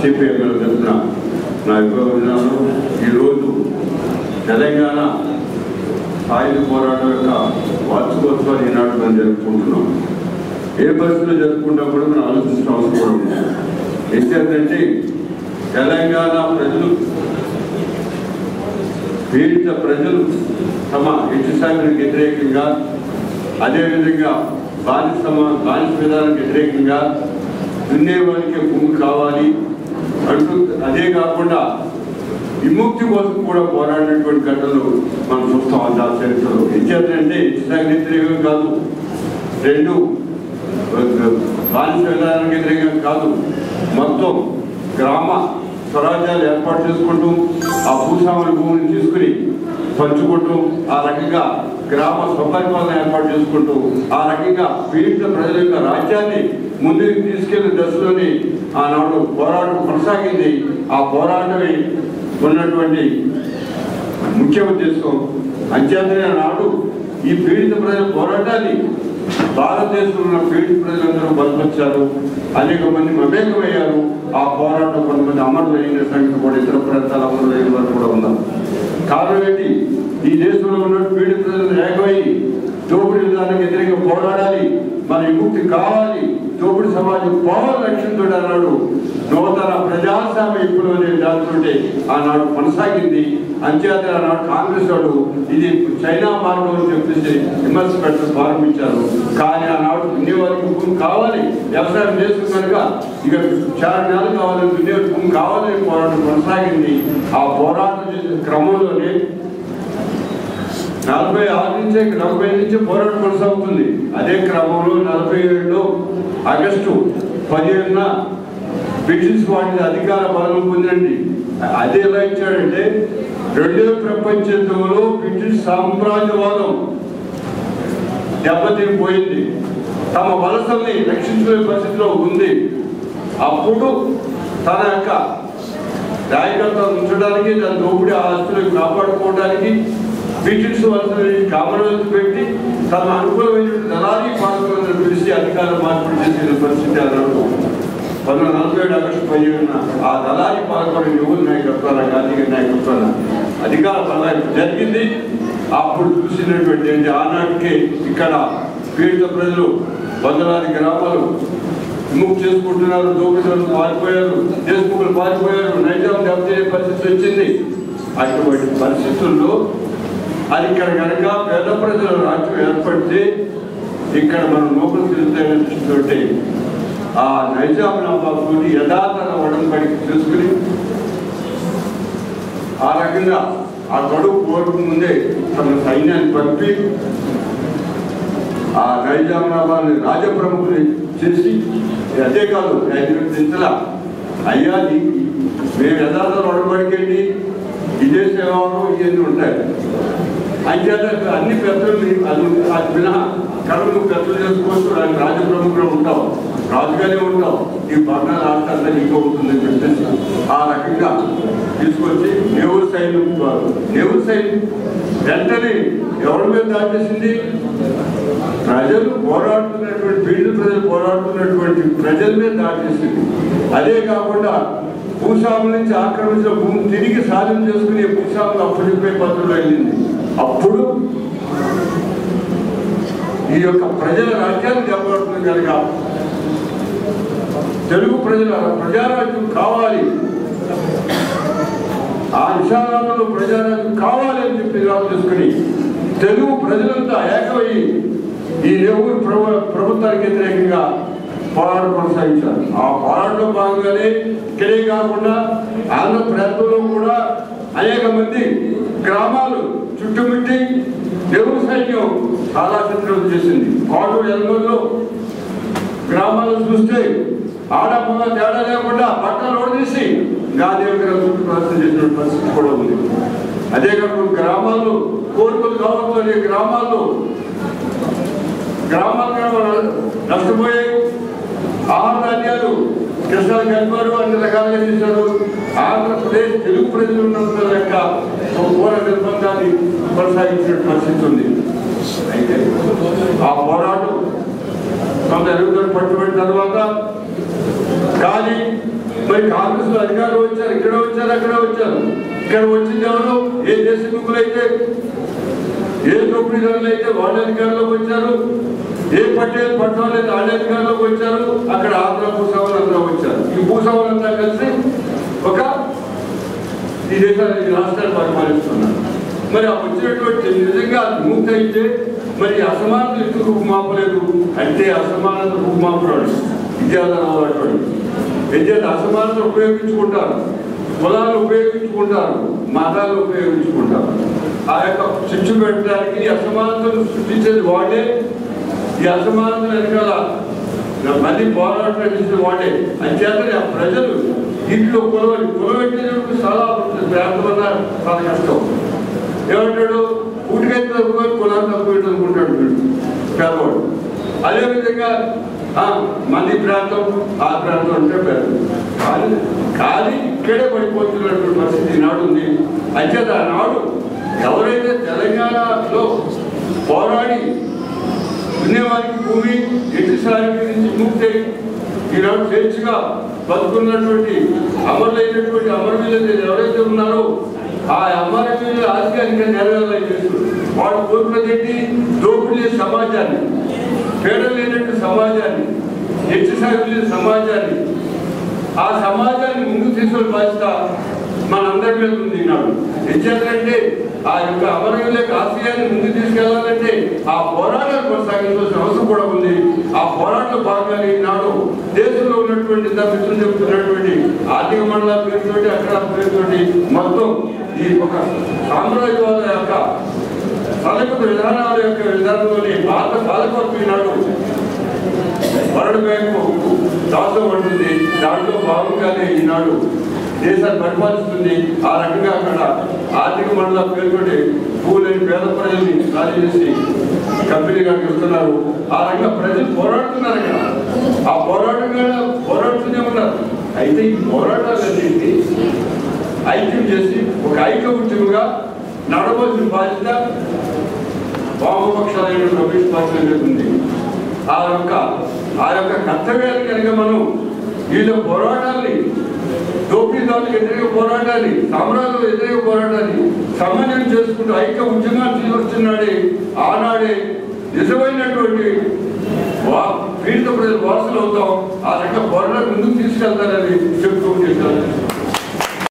CPML తరఫున నా యొక్క విధానం ఈరోజు తెలంగాణ సాయుధ పోరాటం యొక్క వార్షికోత్సవాన్ని ఈనాడు మనం జరుపుకుంటున్నాం ఏ పరిస్థితుల్లో జరుపుకుంటా కూడా మనం ఆలోచించిన అవసరం కూడా ఉంది ఏంటంటే తెలంగాణ ప్రజలు పీడిత ప్రజలు తమ ఇష్టసాగులకు వ్యతిరేకంగా అదేవిధంగా బానిస బానిస విధానానికి వ్యతిరేకంగా దున్నేవానికి భూమి కావాలి అంటూ అదే కాకుండా విముక్తి కోసం కూడా పోరాడినటువంటి ఘటనలు మనం చూస్తాం ఆ చరిత్రలో ఇచ్చేదంటే ఇష్టసాగు వ్యతిరేకం కాదు రెండు బానిస విధానానికి వ్యతిరేకంగా కాదు మొత్తం గ్రామ స్వరాజ్యాలు ఏర్పాటు చేసుకుంటూ ఆ భూస్వాముల భూమిని తీసుకుని పంచుకుంటూ ఆ రకంగా గ్రామ స్వపరిపాలన ఏర్పాటు చేసుకుంటూ ఆ రకంగా పీడిత ప్రజల యొక్క రాజ్యాన్ని ముందుకు తీసుకెళ్లిన దశలోని ఆనాడు పోరాటం కొనసాగింది ఆ పోరాటమే ఉన్నటువంటి ముఖ్య ఉద్దేశం అంచేతనే నాడు ఈ పీడిత ప్రజల పోరాటాన్ని భారతదేశంలో ఉన్న పీడిత ప్రజలందరూ బలపరిచారు అనేక మంది మమేకమయ్యారు ఆ పోరాటం కొంతమంది అమరులు అయిన సంఖ్య కూడా ఇతర ప్రాంతాల అమరులు అయిన వారు కూడా ఉన్నారు కారణం ఏంటి ఈ దేశంలో ఉన్న పీడిత ప్రజలు ఏకమై దోపిడీ విధానానికి వ్యతిరేకంగా పోరాడాలి మన విముక్తి కావాలి దోపిడీ సమాజం పోవాలి లక్ష్యంతో అన్నాడు నూతన ప్రజాస్వామ్య విప్లవం అనే దాంతో ఆనాడు కొనసాగింది అంచేత ఆనాడు కాంగ్రెస్ వాడు ఇది చైనా మార్గం అని చెప్పేసి విమర్శ పెట్టడం ప్రారంభించారు కానీ ఆనాడు దున్నేవారికి భూమి కావాలి వ్యవసాయం చేస్తుంది కనుక ఇక చాలా నెలలు కావాలని దున్నేవారికి భూమి కావాలని పోరాటం కొనసాగింది ఆ పోరాటం చేసే క్రమంలోనే నలభై ఆరు నుంచి నలభై నుంచి పోరాటం కొనసాగుతుంది అదే క్రమంలో నలభై ఏడులో ఆగస్టు పదిహేనున బ్రిటిష్ వాటి అధికార బలం పొందండి అది ఎలా ఇచ్చాడంటే రెండో ప్రపంచ యుద్ధంలో బ్రిటిష్ సామ్రాజ్యవాదం దెబ్బతినిపోయింది తమ వలసల్ని రక్షించుకునే పరిస్థితిలో ఉంది అప్పుడు తన యొక్క నాయకత్వం ఉంచడానికి దాని దోపిడీ ఆస్తులను కాపాడుకోవడానికి బ్రిటిష్ వలసని కామన్వెల్త్ పెట్టి తమ అనుకూలమైన దళారీ పాలకులను పిలిచి అధికార మార్పులు చేసిన పరిస్థితి అన్నాడు పంతొమ్మిది నలభై ఏడు ఆగస్టు పదిహేడున ఆ దళారీ పాలకుడు యువల నాయకత్వాల గాంధీ గారి నాయకత్వాల అధికార బలాన్ని జరిగింది అప్పుడు చూసినటువంటి ఏంటి ఆనాటికి ఇక్కడ పీడిత ప్రజలు వందలాది గ్రామాలు విముక్తి చేసుకుంటున్నారు దోపిడీలు పారిపోయారు దేశముఖులు పారిపోయారు నైజాం దెబ్బతినే పరిస్థితి వచ్చింది అటువంటి పరిస్థితుల్లో అది ఇక్కడ కనుక పేద ప్రజల రాజ్యం ఏర్పడితే ఇక్కడ మనం లోపల తిరుగుతాయనే దృష్టితోటి ఆ నైజాం నవాబుని యథాతథ ఒడంబడికి తీసుకుని ఆ రకంగా ఆ గడువు కోరుకు ముందే తమ సైన్యాన్ని పంపి ఆ నైజామాబాద్ని రాజప్రముఖుని చేసి అదే కాదు దించలా అయ్యా నీ- మేము యథార్థ ఒడబడికండి ఇదే సేవలు ఇవన్నీ ఉంటాయి అంచేత అన్ని పెద్దలు అది అది మినహా కరువు పెద్దలు చేసుకోవచ్చు దానికి రాజప్రముఖులు ఉంటావు రాజుగానే ఉంటావు ఈ పట్టణ రాష్ట్రాల్లో నీకు ఉంటుందని చెప్పేసి ఆ రకంగా తీసుకొచ్చి నెహ్రూ సైన్యం నెహ్రూ సైన్యం వెంటనే ఎవరి మీద దాచేసింది ప్రజలు పోరాడుతున్నటువంటి పీడిత ప్రజలు పోరాడుతున్నటువంటి ప్రజల మీద దాటేసింది అదే కాకుండా భూస్వాముల నుంచి ఆక్రమించిన భూమి తిరిగి సాధన చేసుకునే భూస్వాములు అప్పచెప్పే పద్ధతిలో వెళ్ళింది అప్పుడు ఈ యొక్క ప్రజల రాజ్యాన్ని దెబ్బపడుతుంది కనుక తెలుగు ప్రజల ప్రజారాజ్యం కావాలి ఆ విశాలంలో ప్రజారాజ్యం కావాలి అని చెప్పి నిర్ణయం చేసుకుని తెలుగు ప్రజలంతా ఏకమై ఈ నెహ్రూ ప్రభు ప్రభుత్వానికి వ్యతిరేకంగా పోరాటం కొనసాగించారు ఆ పోరాటంలో భాగంగానే ఇక్కడే కాకుండా ఆంధ్ర ప్రాంతంలో కూడా అనేక మంది గ్రామాలు చుట్టుముట్టి నెహ్రూ సైన్యం చాలా చిత్రం చేసింది పాడు ఎల్గోల్లో గ్రామాలు చూస్తే ఆడపగ తేడా లేకుండా బట్టలు ఓడదీసి గాంధీ గారు చుట్టూ ప్రదర్శన చేసిన పరిస్థితి కూడా ఉంది అదే కాకుండా గ్రామాల్లో కోరికలు కావచ్చు అనే గ్రామాల్లో గ్రామాల గ్రామాలు నష్టపోయాయి ఆహార ధాన్యాలు కృష్ణాలు కలిపారు అన్ని రకాలుగా చేశారు ఆంధ్రప్రదేశ్ తెలుగు ప్రజలు ఉన్నంత లెక్క ఒక పోర నిర్బంధాన్ని కొనసాగించిన పరిస్థితి ఉంది అయితే ఆ పోరాటం కొంత ఎరుగుదల పట్టుబడిన తర్వాత కానీ మరి కాంగ్రెస్ లో అధికారులు వచ్చారు ఇక్కడ వచ్చారు అక్కడ వచ్చారు ఇక్కడ వచ్చింది ఎవరు ఏ దేశముఖులు అయితే ఏ దోపిడీదారులు అయితే వాళ్ళ అధికారంలోకి వచ్చారు ఏ పట్టేలు పట్టణాలు అయితే వాళ్ళ అధికారంలోకి వచ్చారు అక్కడ ఆంధ్ర భూస్వాములు అందరూ వచ్చారు ఈ భూస్వాములంతా కలిసి ఒక ఈ దేశాన్ని ఈ రాష్ట్రాన్ని పరిపాలిస్తున్నారు మరి ఆ వచ్చినటువంటి నిజంగా అది ముక్తి అయితే మరి అసమానత ఎందుకు రూపుమాపలేదు అంటే అసమానత రూపుమాపడాడు విద్యాధనం అటువంటి విద్యార్థి అసమానత ఉపయోగించుకుంటారు కులాలు ఉపయోగించుకుంటారు మతాలు ఉపయోగించుకుంటారు ఆ యొక్క శిక్ష పెట్టడానికి ఈ అసమానతను సృష్టించేది వాడే ఈ అసమానత వెనకాల మళ్ళీ పోరాటం చేసిన వాడే అంచేతనే ఆ ప్రజలు ఇంట్లో కులవని కులబెట్టినప్పుడు చాలా ప్రాంతం చాలా కష్టం ఏమంటాడు ఊటికైతే తక్కువ కులాన్ని తక్కువ అనుకుంటాడు వీడు పేదవాడు అదేవిధంగా ఆ, మంది ప్రాంతం ఆ ప్రాంతం అంటే పేద కానీ కానీ ఇక్కడే పడిపోతున్నటువంటి పరిస్థితి ఈనాడు ఉంది అంచేత ఆనాడు ఎవరైతే తెలంగాణలో పోరాడి దున్నేవారికి భూమి ఎటుసారికి నుంచి ముక్తి ఈనాడు స్వేచ్ఛగా బతుకున్నటువంటి అమరులైనటువంటి అమరవీరులు ఎవరైతే ఉన్నారో ఆ అమరవీరుల ఆశయానికి నెరవేరాలని చేస్తున్నారు వాడు కోరుకున్నది దోపిడీ లేని సమాజాన్ని పేదలు లేనటువంటి సమాజాన్ని ఎట్టుసాగు లేని సమాజాన్ని ఆ సమాజాన్ని ముందుకు తీసుకొని బాధ్యత మనందరి మీద ఉంది ఈనాడు ఎంచేతంటే ఆ యొక్క అమరవీరుల యొక్క ఆశయాన్ని ముందుకు తీసుకెళ్లాలంటే ఆ పోరాటాలు కొనసాగించాల్సిన అవసరం కూడా ఉంది ఆ పోరాటంలో భాగంగా ఈనాడు దేశంలో ఉన్నటువంటి ఇంత మిత్రులు చెబుతున్నటువంటి ఆర్థిక మండలాల పేరుతోటి అక్కడ పేరుతోటి మొత్తం ఈ ఒక సామ్రాజ్యవాద యొక్క తలపు విధానాల యొక్క విధానంలోని భారత పాలకవర్గం ఈనాడు వరల్డ్ బ్యాంకు దాంట్లో ఉంటుంది దాంట్లో భాగంగానే ఈనాడు దేశాన్ని పరిపాలిస్తుంది ఆ రకంగా అక్కడ ఆర్థిక మండల పేరుతోటి భూలేని పేద ప్రజల్ని ఖాళీ చేసి కంపెనీగా ఇస్తున్నారు ఆ రకంగా ప్రజలు పోరాడుతున్నారు అక్కడ ఆ పోరాటంగా పోరాడుతూనే ఉన్నారు అయితే ఈ పోరాటాలన్నింటినీ ఐక్యం చేసి ఒక ఐక్య ఉద్యమంగా నడవలసిన బాధ్యత వామపక్షాలైన రమేష్ పార్టీ మీద ఉంది ఆ యొక్క ఆ యొక్క కర్తవ్యాన్ని కనుక మనం వీళ్ళ పోరాటాన్ని దోపిడీదారులకు వ్యతిరేక పోరాటాన్ని సామ్రాజ్యాలకు వ్యతిరేక పోరాటాన్ని సమన్వయం చేసుకుంటూ ఐక్య ఉద్యమాన్ని తీసుకొస్తున్నాడే ఆనాడే నిజమైనటువంటి వా- పీడిత ప్రజలు వారసులు అవుతాం ఆ రకంగా పోరాటం ముందుకు తీసుకెళ్తారని చెప్తూ చేశారు